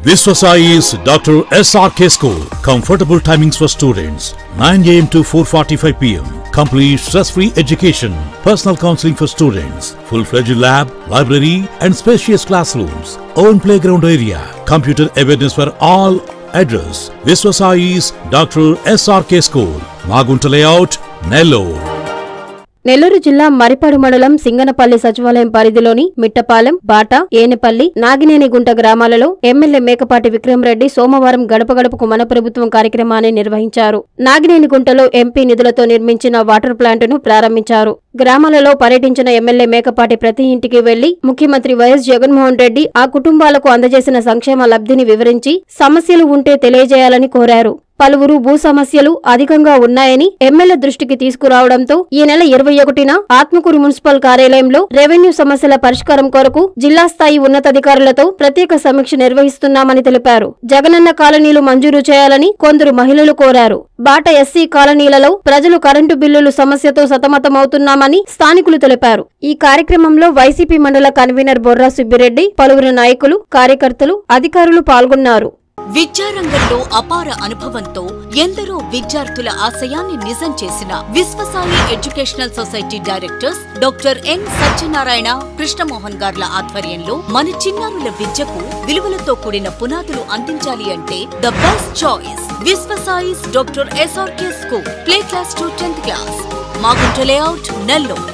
Viswasai is Dr. SRK School. Comfortable timings for students 9 am to 4:45 pm. Complete stress-free education. Personal counseling for students. Full-fledged lab, library, and spacious classrooms. Own playground area. Computer awareness for all. Address: Viswasai is Dr. SRK School. Magunta Layout, Nellore. Nellore జిల్లా మరిపాడు మండలం సింగనపల్లి సచివాలయం పరిధిలోని మిట్టపాలెం బాట ఏనెపల్లి నాగినేనిగుంట గ్రామాలలో MLA Mekapati Vikram Reddy సోమవారం గడప గడపకు మన ప్రభుత్వం కార్యక్రమాన్ని నిర్వహించారు నాగినేనిగుంటలో ఎంపీ నిధులతో నిర్మించిన వాటర్ ప్లాంటును ప్రారంభించారు గ్రామాలలో పర్యటించిన ఎమ్మెల్యే మేకపాటి ప్రతి ఇంటికి వెళ్లి ముఖ్యమంత్రి వైఎస్ జగన్మోహన్ రెడ్డి ఆ కుటుంబాలకు అందజేసిన సంక్షేమ లబ్ధిని వివరించి సమస్యలు ఉంటే తెలియజేయాలని కోరారు పలువురు భూ సమస్యలు అధికంగా ఉన్నాయని ఎమ్మెల్యే దృష్టికి తీసుకురావడంతో ఈ నెల ఇరవై ఒకటిన ఆత్మకూరు మున్సిపల్ కార్యాలయంలో రెవెన్యూ సమస్యల పరిష్కారం కొరకు జిల్లా స్థాయి ఉన్నతాధికారులతో ప్రత్యేక సమీక్ష నిర్వహిస్తున్నామని తెలిపారు జగనన్న కాలనీలు మంజూరు చేయాలని కొందరు మహిళలు కోరారు బాట ఎస్సీ కాలనీలలో ప్రజలు కరెంటు బిల్లులు సమస్యతో సతమతమవుతున్నామని స్థానికులు తెలిపారు ఈ కార్యక్రమంలో వైసీపీ మండల కన్వీనర్ బొర్రా సుబ్బిరెడ్డి పలువురు నాయకులు కార్యకర్తలు అధికారులు పాల్గొన్నారు విద్యారంగంలో అపార అనుభవంతో ఎందరో విద్యార్థుల ఆశయాన్ని నిజం చేసిన Vishwasai educational society directors doctor N Satyanarayana Krishnamohan గార్ల ఆధ్వర్యంలో మన చిన్నారుల విద్యకు విలువలతో కూడిన పునాదులు అందించాలి అంటే the best choice Vishwasai's doctor SRK school play class to tenth class Magunta layout Nellore